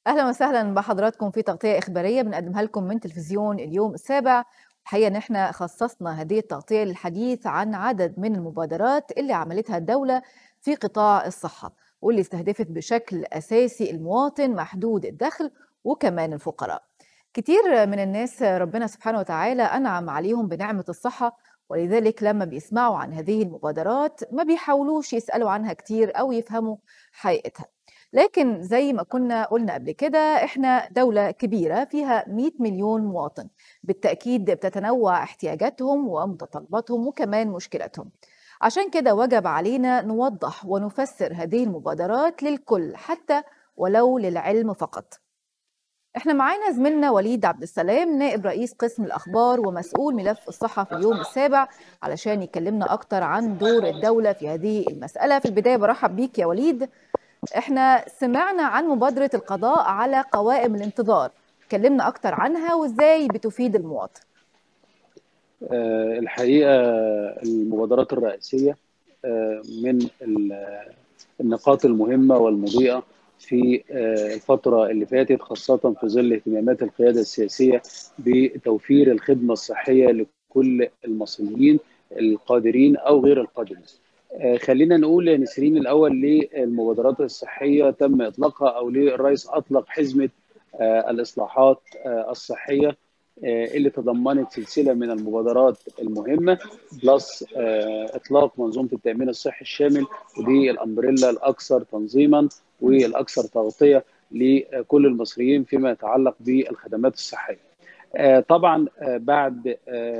أهلا وسهلا بحضراتكم في تغطية إخبارية بنقدمها لكم من تلفزيون اليوم السابع الحقيقة إن إحنا خصصنا هذه التغطية للحديث عن عدد من المبادرات اللي عملتها الدولة في قطاع الصحة واللي استهدفت بشكل أساسي المواطن محدود الدخل وكمان الفقراء كتير من الناس ربنا سبحانه وتعالى أنعم عليهم بنعمة الصحة ولذلك لما بيسمعوا عن هذه المبادرات ما بيحاولوش يسألوا عنها كتير أو يفهموا حقيقتها لكن زي ما كنا قلنا قبل كده احنا دولة كبيرة فيها 100 مليون مواطن بالتأكيد بتتنوع احتياجاتهم ومتطلباتهم وكمان مشكلاتهم عشان كده وجب علينا نوضح ونفسر هذه المبادرات للكل حتى ولو للعلم فقط احنا معانا زميلنا وليد عبد السلام نائب رئيس قسم الاخبار ومسؤول ملف الصحه في اليوم السابع علشان يكلمنا اكتر عن دور الدوله في هذه المساله في البدايه برحب بيك يا وليد احنا سمعنا عن مبادره القضاء على قوائم الانتظار كلمنا اكتر عنها وازاي بتفيد المواطن آه، الحقيقه المبادرات الرئيسيه آه، من النقاط المهمه والمضيئه في الفترة اللي فاتت خاصة في ظل اهتمامات القيادة السياسية بتوفير الخدمة الصحية لكل المصريين القادرين أو غير القادرين. خلينا نقول يا نسرين الأول للمبادرات الصحية تم إطلاقها أو ليه الرئيس أطلق حزمة الإصلاحات الصحية اللي تضمنت سلسلة من المبادرات المهمة بلس إطلاق منظومة التأمين الصحي الشامل ودي الأمبريلا الأكثر تنظيما والاكثر تغطيه لكل المصريين فيما يتعلق بالخدمات الصحيه. طبعا بعد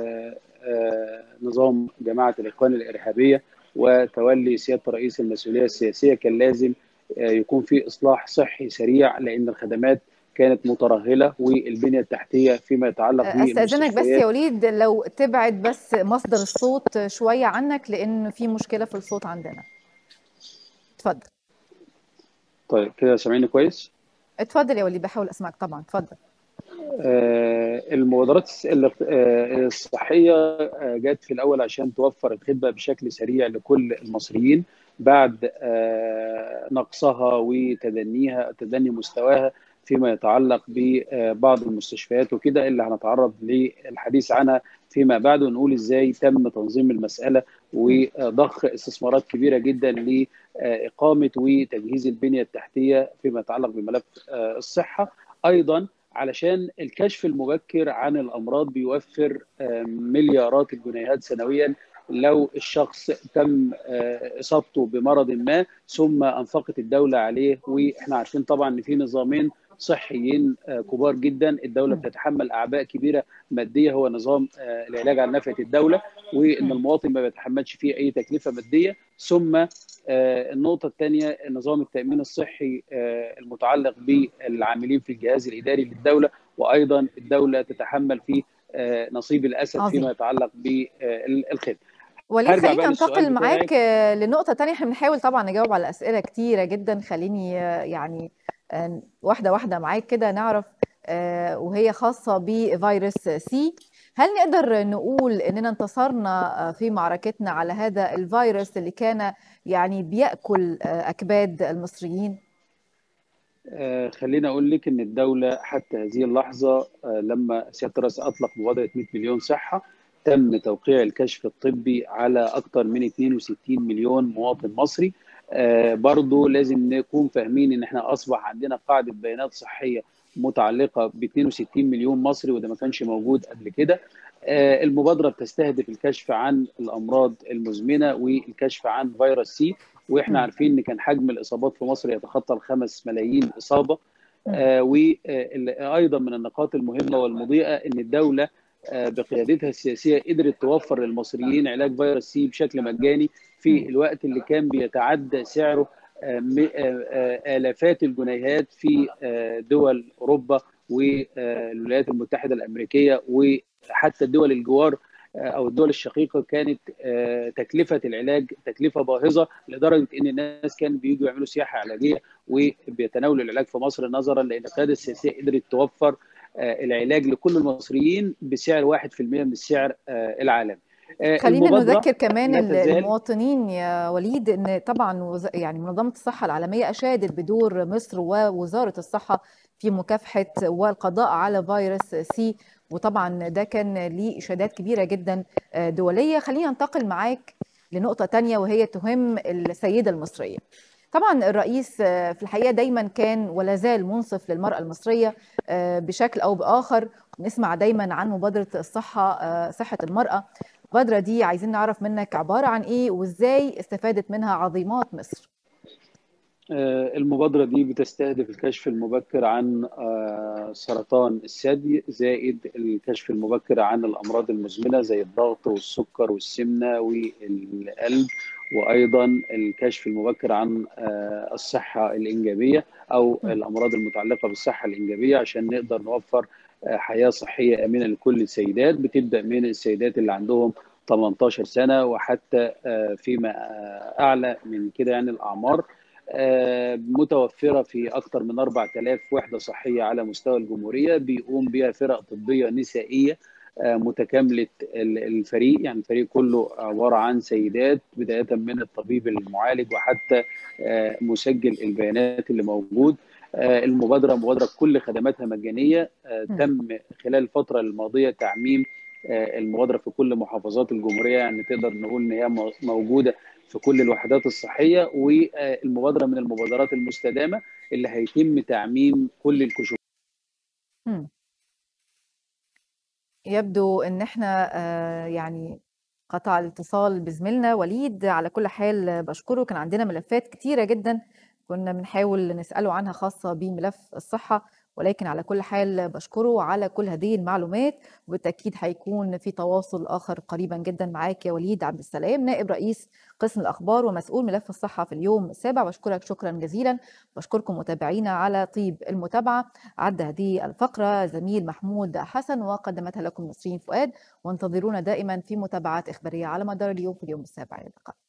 نظام جماعه الاخوان الارهابيه وتولي سياده رئيس المسؤوليه السياسيه كان لازم يكون في اصلاح صحي سريع لان الخدمات كانت مترهله والبنيه التحتيه فيما يتعلق استاذنك بس يا وليد لو تبعد بس مصدر الصوت شويه عنك لان في مشكله في الصوت عندنا. اتفضل. طيب كده سامعيني كويس؟ اتفضل يا وليد بحاول اسمعك طبعا اتفضل آه المبادرات آه الصحيه جت في الاول عشان توفر الخدمه بشكل سريع لكل المصريين بعد آه نقصها وتدنيها تدني مستواها فيما يتعلق ببعض المستشفيات وكده اللي هنتعرض للحديث عنها فيما بعد ونقول ازاي تم تنظيم المساله وضخ استثمارات كبيره جدا لاقامه وتجهيز البنيه التحتيه فيما يتعلق بملف الصحه ايضا علشان الكشف المبكر عن الامراض بيوفر مليارات الجنيهات سنويا لو الشخص تم اصابته بمرض ما ثم انفقت الدوله عليه واحنا عارفين طبعا ان في نظامين صحيين كبار جدا الدوله بتتحمل اعباء كبيره ماديه هو نظام العلاج عن نفقه الدوله وان المواطن ما بيتحملش فيه اي تكلفه ماديه ثم النقطه الثانيه نظام التامين الصحي المتعلق بالعاملين في الجهاز الاداري للدوله وايضا الدوله تتحمل فيه نصيب الاسد عظيم. فيما يتعلق بالخدمه وليد خليني انتقل معاك لنقطه ثانيه احنا بنحاول طبعا نجاوب على اسئله كتيره جدا خليني يعني واحده واحده معاك كده نعرف وهي خاصه بفيروس سي هل نقدر نقول اننا انتصرنا في معركتنا على هذا الفيروس اللي كان يعني بياكل اكباد المصريين خليني اقول لك ان الدوله حتى هذه اللحظه لما سياده الرئيس اطلق مبادره 100 مليون صحه تم توقيع الكشف الطبي على اكثر من 62 مليون مواطن مصري آه برضو لازم نكون فاهمين ان احنا اصبح عندنا قاعده بيانات صحيه متعلقه ب 62 مليون مصري وده ما كانش موجود قبل كده آه المبادره بتستهدف الكشف عن الامراض المزمنه والكشف عن فيروس سي واحنا عارفين ان كان حجم الاصابات في مصر يتخطى الخمس ملايين اصابه آه وايضا من النقاط المهمه والمضيئه ان الدوله بقيادتها السياسيه قدرت توفر للمصريين علاج فيروس سي بشكل مجاني في الوقت اللي كان بيتعدى سعره الافات الجنيهات في دول اوروبا والولايات المتحده الامريكيه وحتى الدول الجوار او الدول الشقيقه كانت تكلفه العلاج تكلفه باهظه لدرجه ان الناس كانوا بييجوا يعملوا سياحه علاجيه وبيتناولوا العلاج في مصر نظرا لان القياده السياسيه قدرت توفر العلاج لكل المصريين بسعر 1% من السعر العالمي. خلينا المبادرة نذكر كمان لا ال- تزال المواطنين يا وليد ان طبعا وز- يعني منظمه الصحه العالميه اشادت بدور مصر ووزاره الصحه في مكافحه والقضاء على فيروس سي وطبعا ده كان ليه اشادات كبيره جدا آه، دوليه خلينا ننتقل معاك لنقطه تانية وهي تهم السيده المصريه طبعا الرئيس آه، في الحقيقه دايما كان ولا زال منصف للمراه المصريه آه، بشكل او باخر نسمع دايما عن مبادره الصحه آه، صحه المراه المبادرة دي عايزين نعرف منك عبارة عن إيه وإزاي استفادت منها عظيمات مصر آه، المبادرة دي بتستهدف الكشف المبكر عن آه، سرطان الثدي زائد الكشف المبكر عن الأمراض المزمنة زي الضغط والسكر والسمنة والقلب وأيضا الكشف المبكر عن آه، الصحة الإنجابية أو مم. الأمراض المتعلقة بالصحة الإنجابية عشان نقدر نوفر آه، حياة صحية آمنة لكل السيدات بتبدأ من السيدات اللي عندهم 18 سنة وحتى آه، فيما آه، أعلى من كده يعني الأعمار آه، متوفرة في أكثر من 4000 وحدة صحية على مستوى الجمهورية بيقوم بها فرق طبية نسائية آه، متكاملة ال- الفريق يعني الفريق كله عبارة عن سيدات بداية من الطبيب المعالج وحتى آه، مسجل البيانات اللي موجود آه، المبادرة مبادرة كل خدماتها مجانية آه، مم. تم خلال الفترة الماضية تعميم آه، المبادرة في كل محافظات الجمهورية يعني تقدر نقول إن هي مو- موجودة في كل الوحدات الصحية والمبادرة من المبادرات المستدامة اللي هيتم تعميم كل الكشوف مم. يبدو ان احنا آه، يعني قطع الاتصال بزميلنا وليد على كل حال بشكره كان عندنا ملفات كتيرة جدا كنا بنحاول نسأله عنها خاصة بملف الصحة ولكن على كل حال بشكره على كل هذه المعلومات وبالتأكيد هيكون في تواصل آخر قريبا جدا معاك يا وليد عبد السلام نائب رئيس قسم الأخبار ومسؤول ملف الصحة في اليوم السابع بشكرك شكرا جزيلا بشكركم متابعينا على طيب المتابعة عد هذه الفقرة زميل محمود حسن وقدمتها لكم نسرين فؤاد وانتظرونا دائما في متابعات إخبارية على مدار اليوم في اليوم السابع إلى اللقاء